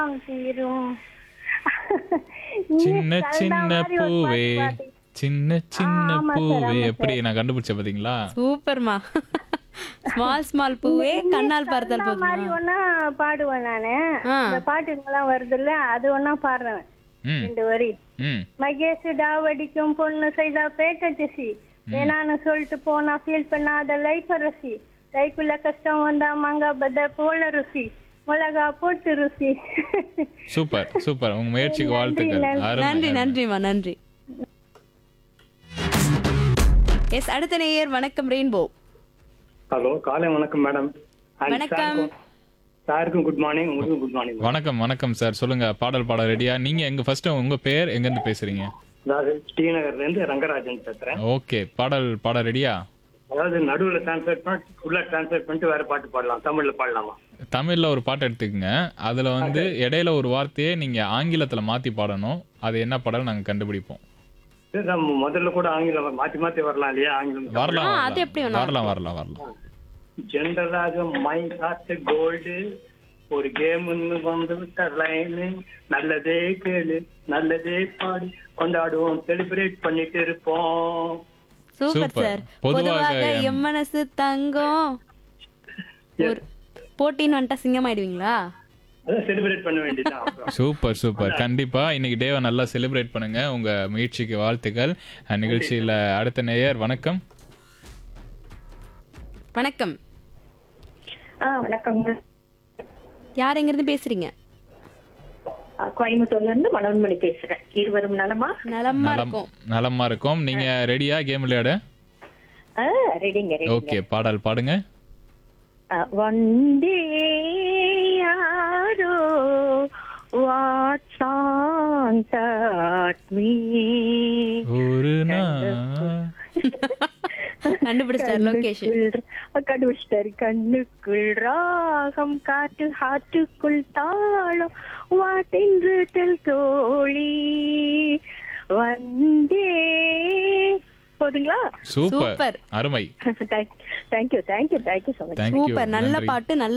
தீரும் சின்ன நீ சின்ன கலந்த மாதிரி ஒரு பூவே பாட்டு பாடி. சின்ன சின்ன ஆமா சார், பூவே ஆமா எப்படி நான் கண்டுபிடிச்ச பாத்தீங்களா சூப்பர்மா ஸ்மால் ஸ்மால் பூவே கண்ணால் பார்த்தல் கலந்த மாதிரி போதுமா ஒன்னா பாடுவேன் நானு ஆ. இந்த பாட்டுங்கெல்லாம் வருது இல்ல அது ஒன்னா பாடுறேன் ம் ரெண்டு வரி ம் மகேஷ் டாவடிக்கும் பொண்ணு செய்தா பேட்ட ஜெசி வேணான்னு சொல்லிட்டு போனா ஃபீல் பண்ணாத லைஃப் ரசி லைஃப்ல கஷ்டம் வந்தா மங்க பத போல ருசி மிளகா போட்டு ருசி சூப்பர் சூப்பர் உங்க முயற்சிக்கு வாழ்த்துக்கள் அருமை, நன்றி அருமை. நன்றிமா நன்றி எஸ் அடுத்த நேயர் வணக்கம் ரெயின்போ ஹலோ காலை வணக்கம் மேடம் And வணக்கம். சாருக்கும் சாருக்கும் குட் மார்னிங் உங்களுக்கும் குட் மார்னிங் வணக்கம் வணக்கம் சார் சொல்லுங்க பாடல் பாட ரெடியா நீங்க எங்க ஃபர்ஸ்ட் உங்க பேர் எங்க இருந்து பேசுறீங்க அதாவது டி நகர்ல இருந்து ரங்கராஜன் பேசுறேன் ஓகே பாடல் பாட ரெடியா அதாவது நடுவுல டிரான்ஸ்லேட் பண்ணி ஃபுல்லா டிரான்ஸ்லேட் பண்ணிட்டு வேற பாட்டு பாடலாம் தமிழ்ல பாடலாமா தமிழ்ல ஒரு பாட்டு எடுத்துக்கங்க அதுல வந்து இடையில ஒரு வார்த்தையை நீங்க ஆங்கிலத்துல மாத்தி பாடணும் அது என்ன பாடல் நாங்க கண்டுபிடிப்போம் சரி, நம்ம முதல்ல கூட ஆங்கிலம் மாத்தி மாத்தி வரலாம் இல்லையா ஆங்கிலம் வரலாம் ஆ, அது எப்படி வேணா வரலாம் வரலாம் வரலாம் ஜென்ரலாக மை ஹார்ட் கோல்டு ஒரு கேம்னு வந்து விட்ட லைனு நல்லதே கேளு நல்லதே பாடி கொண்டாடுவோம் செலிப்ரேட் பண்ணிட்டு இருப்போம் சூப்பர் சூப்பர். சார் பொதுவாக பொதுவாக எம்- எம் மனசு தங்கம் ஒரு போட்டின்னு வந்துட்டா சிங்கம் ஆயிடுவீங்களா அதான் செலிப்ரேட் பண்ண வேண்டியதுதான் அப்புறம். சூப்பர் சூப்பர் கண்டிப்பா இன்னைக்கு டேவை நல்லா செலிப்ரேட் பண்ணுங்க உங்க முயற்சிக்கு வாழ்த்துக்கள் அஹ், நிகழ்ச்சியில அடுத்த நேயர் வணக்கம் வணக்கம் ஆ வணக்கங்க யார் எங்க இருந்து பேசுறீங்க ஆ, கோயம்புத்தூர்ல இருந்து மனோன்மணி பேசுறேன் இருவரும் நலமா நலமா நலம் இருக்கும் நலமா இருக்கும் நீங்க ரெடியா கேம் விளையாட ஆ, ரெடிங்க ரெடிங்க ஓகே பாடல் பாடுங்க ஆ, வந்தே யாரோ வாட் சாங் தட் மீ ஒரு நாள் கண்டுபிடிச்சார் லொகேஷன் கண்டுபிடிச்சிட்டாரு கண்ணுக்குள் ராகம் காற்று ஹாட்டுக்குள் தாளம் வாட்டென்று டெல் தோழி வந்தே போதுங்களா சூப்பர் சூப்பர். அருமை thank you thank you thank you so much thank you super நல்ல பாட்டு நல்ல